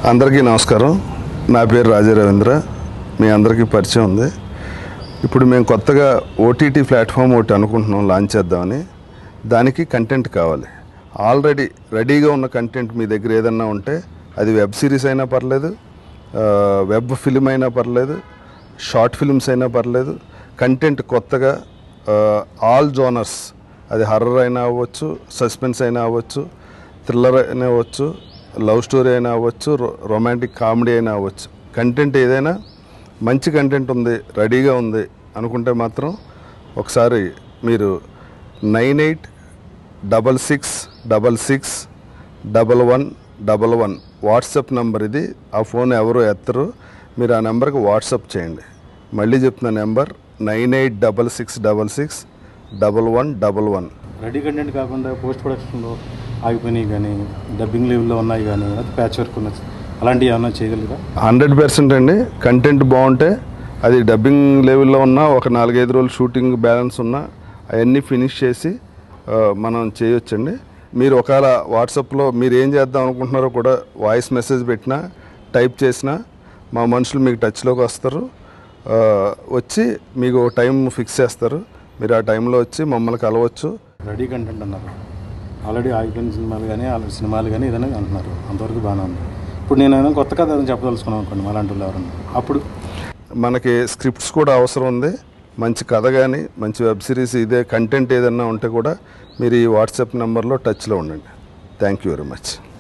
అందరికీ నమస్కారం నా పేరు రాజా రవీంద్ర మీ అందరికీ పరిచయం ఉంది ఇప్పుడు మేము కొత్తగా ఓటీటీ ప్లాట్ఫామ్ ఒకటి అనుకుంటున్నాం లాంచ్ చేద్దామని దానికి కంటెంట్ కావాలి ఆల్రెడీ రెడీగా ఉన్న కంటెంట్ మీ దగ్గర ఏదన్నా ఉంటే అది వెబ్ సిరీస్ అయినా పర్లేదు ఆ, వెబ్ ఫిలిం అయినా పర్లేదు షార్ట్ ఫిల్మ్స్ అయినా పర్లేదు కంటెంట్ కొత్తగా ఆ, ఆల్ జోనర్స్ అది హర్రర్ అయినా అవ్వచ్చు సస్పెన్స్ అయినా అవ్వచ్చు థ్రిల్లర్ అయినా అవ్వచ్చు లవ్ స్టోరీ అయినా అవ్వచ్చు రొ- రొమాంటిక్ కామెడీ అయినా అవ్వచ్చు కంటెంట్ ఏదైనా మంచి కంటెంట్ ఉంది రెడీగా ఉంది అనుకుంటే మాత్రం ఒకసారి మీరు nine eight double six double six double one double one WhatsApp number ఇది ఆ ఫోన్ ఎవరు ఎత్తరు మీరు ఆ నెంబర్కి వాట్సాప్ చేయండి మళ్ళీ చెప్తున్న number nine eight double six double six double one double one ready content కాకుండా పోస్ట్ ప్రొడక్షన్లో ఆగిపోయినాయి కానీ డబ్బింగ్ లెవెల్లో ఉన్నాయి కానీ లేకపోతే ప్యాచ్ వర్క్ ఉన్నది అలాంటివి ఏమైనా చేయగలరా హండ్రెడ్ పర్సెంట్ అండి కంటెంట్ బాగుంటే అది డబ్బింగ్ లెవెల్లో ఉన్నా ఒక నాలుగైదు రోజులు షూటింగ్ బ్యాలెన్స్ ఉన్నా అవన్నీ ఫినిష్ చేసి ఆ, మనం చేయొచ్చండి మీరు ఒకవేళ వాట్సాప్లో మీరు ఏం చేద్దాం అనుకుంటున్నారో కూడా వాయిస్ మెసేజ్ పెట్టినా టైప్ చేసినా మా మనుషులు మీకు టచ్లోకి వస్తారు ఆ, వచ్చి మీకు ఒక టైం ఫిక్స్ చేస్తారు మీరు ఆ టైంలో వచ్చి మమ్మల్ని కలవచ్చు రెడీ కంటెంట్ అన్నారు ఆల్రెడీ ఆగిపోయిన సినిమాలు కానీ ఆల్రెడీ సినిమాలు కానీ ఏదైనా అంటున్నారు అంతవరకు బాగానే ఉంది ఇప్పుడు నేను ఏదైనా కొత్త కథ ఏదైనా చెప్పదలుచుకున్నాను అనుకోండి అలాంటి వాళ్ళు ఎవరన్నా అప్పుడు మనకి స్క్రిప్ట్స్ కూడా అవసరం ఉంది మంచి కథ కానీ మంచి వెబ్ సిరీస్ ఇదే కంటెంట్ ఏదన్నా ఉంటే కూడా మీరు ఈ వాట్సాప్ నెంబర్లో టచ్లో ఉండండి థ్యాంక్ యూ వెరీ మచ్